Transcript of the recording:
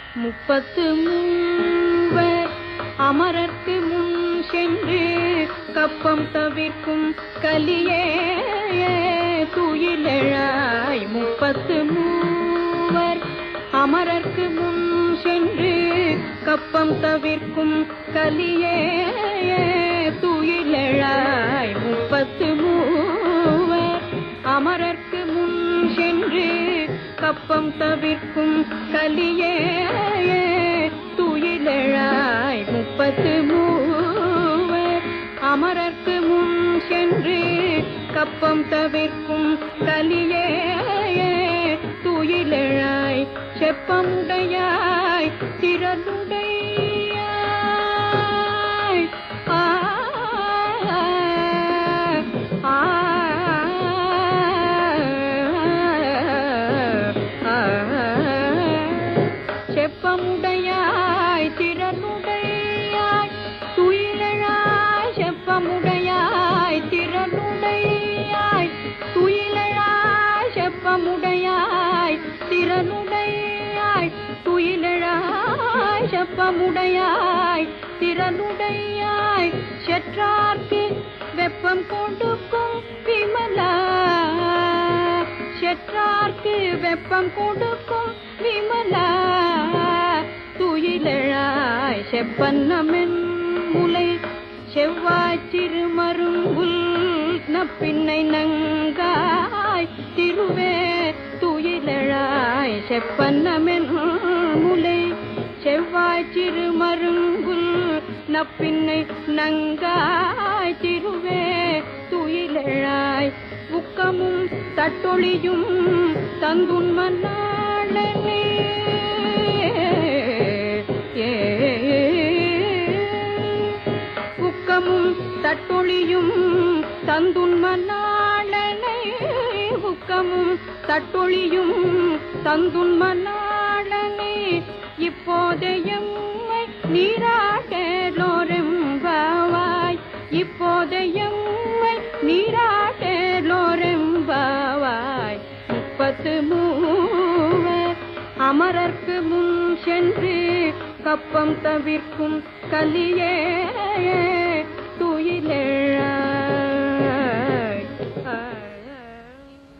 முப்பத்து மூவர் அமரர்க்கு முன் சென்று கப்பம் தவிர்க்கும் கலியே துயிலெழாய் முப்பத்து மூவர் அமரர்க்கு முன் சென்று கப்பம் தவிர்க்கும் கலியே துயிலெழாய் முப்பத்து மூவர் அமரர்க்கு முன் சென்று கப்பம் தவிர்க்கும் கலியே துயிலெழாய் முப்பத்து மூவர் அமரர்க்கு முன் சென்று கப்பம் தவிர்க்கும் கலியே துயிலெழாய் செப்பமுடையாய் திறனுடையாய் ஆ ஆ செப்பமுடையாய் திறனுடையாய் துயிலழாய் செப்பமுடையாய் திறனுடையாய் துயிலழாய் செப்பமுடையாய் திறனுடையாய் துயிலழாய் செப்பமுடையாய் திறனுடையாய் செற்றார்க்கு வெப்பம் கொடுக்கும் விமலா செற்றார்க்கு வெப்பம் கொடுக்கும் விமலா துயிலழாய் செப்பன்னமென் முலை செவ்வாய் திருமருங்குல் நப்பின்னை நங்காய் திருவே துயிலழாய் செப்பன்னமென் முலை செவ்வாய் திருமருங்குல் நப்பின்னை நங்காய் திருவே துயிலழாய் உக்கமும் தட்டொழியும் தந்துன்மன்னாளனே உக்கமும் தட்டொழியும் தந்துன்மன்னாளனை உக்கமும் தட்டொழியும் தந்துன்மன்னாளனை இப்போதையம்மை நீராட்டலோரெம்பாவாய் இப்போதையம்மை நீராட்டலோரெம்பாவாய் முப்பத்து மூவர் அமரர்க்கு முன் சென்று கப்பம் தவிர்க்கும் கலியே துயிலே